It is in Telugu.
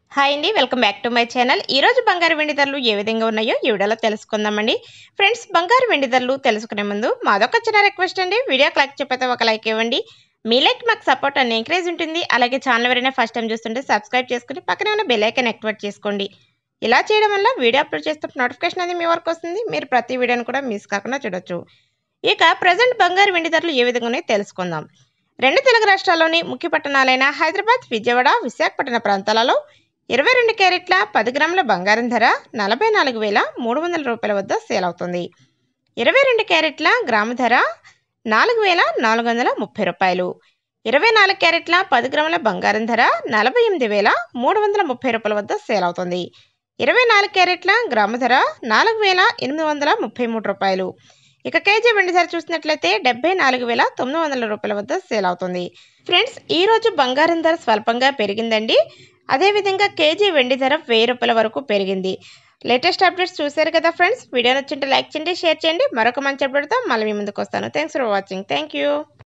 హాయ్ అండి welcome back to my channel ఈ రోజు బంగారు వెండి ధరలు ఏ విధంగా ఉన్నాయో ఈ వీడియోలో తెలుసుకుందామండి ఫ్రెండ్స్ బంగారు వెండి ధరలు తెలుసుకునే ముందు మాదొక చిన్న రిక్వెస్ట్ అండి వీడియోకి లైక్ చెప్పైతే ఒక లైక్ ఇవ్వండి మీ లైక్ మాకు సపోర్ట్ అని ఎంకరేజ్ ఉంటుంది అలాగే ఛానల్ ఎవరైనా ఫస్ట్ టైం చూస్తుంటే సబ్స్క్రైబ్ చేసుకుని పక్కనే ఉన్న బెల్ ఐకాన్ యాక్టివేట్ చేసుకోండి ఇలా చేయడం వల్ల వీడియో అప్లోడ్ చేస్తే నోటిఫికేషన్ అనేది మీ వరకు వస్తుంది మీరు ప్రతి వీడియోని కూడా మిస్ కాకుండా చూడొచ్చు ఇక ప్రజెంట్ బంగారు వెండి ధరలు ఏ విధంగా ఉన్నాయో తెలుసుకుందాం రెండు తెలుగు రాష్ట్రాల్లోని ముఖ్య పట్టణాలైన హైదరాబాద్ విజయవాడ విశాఖపట్నం ప్రాంతాలలో ఇరవై రెండు క్యారెట్ల పది గ్రాముల బంగారం ధర నలభై నాలుగు వేల మూడు వందల రూపాయల వద్ద సేల్ అవుతుంది ఇరవై రెండు క్యారెట్ల గ్రాము ధర నాలుగు వేల నాలుగు వందల ముప్పై రూపాయలు ఇరవై నాలుగు క్యారెట్ల పది గ్రాముల బంగారం ధర నలభై ఎనిమిది వేల మూడు వందల ముప్పై రూపాయల వద్ద సేల్ అవుతుంది ఇరవై నాలుగు క్యారెట్ల గ్రాము ధర నాలుగు వేల ఎనిమిది వందల ముప్పై మూడు రూపాయలు ఇక కేజీ వెండి ధర చూసినట్లయితే డెబ్బై నాలుగు వేల తొమ్మిది వందల రూపాయల వద్ద సేల్ అవుతుంది ఫ్రెండ్స్ ఈ రోజు బంగారం ధర స్వల్పంగా పెరిగిందండి అదేవిధంగా కేజీ వెండి ధర వెయ్యి రూపాయల వరకు పెరిగింది లేటెస్ట్ అప్డేట్స్ చూశారు కదా ఫ్రెండ్స్ వీడియో నచ్చింటే లైక్ చేయండి షేర్ చేయండి మరొక మంచి అప్డేట్తో మళ్ళీ మీ ముందుకు వస్తాను thanks for watching thank you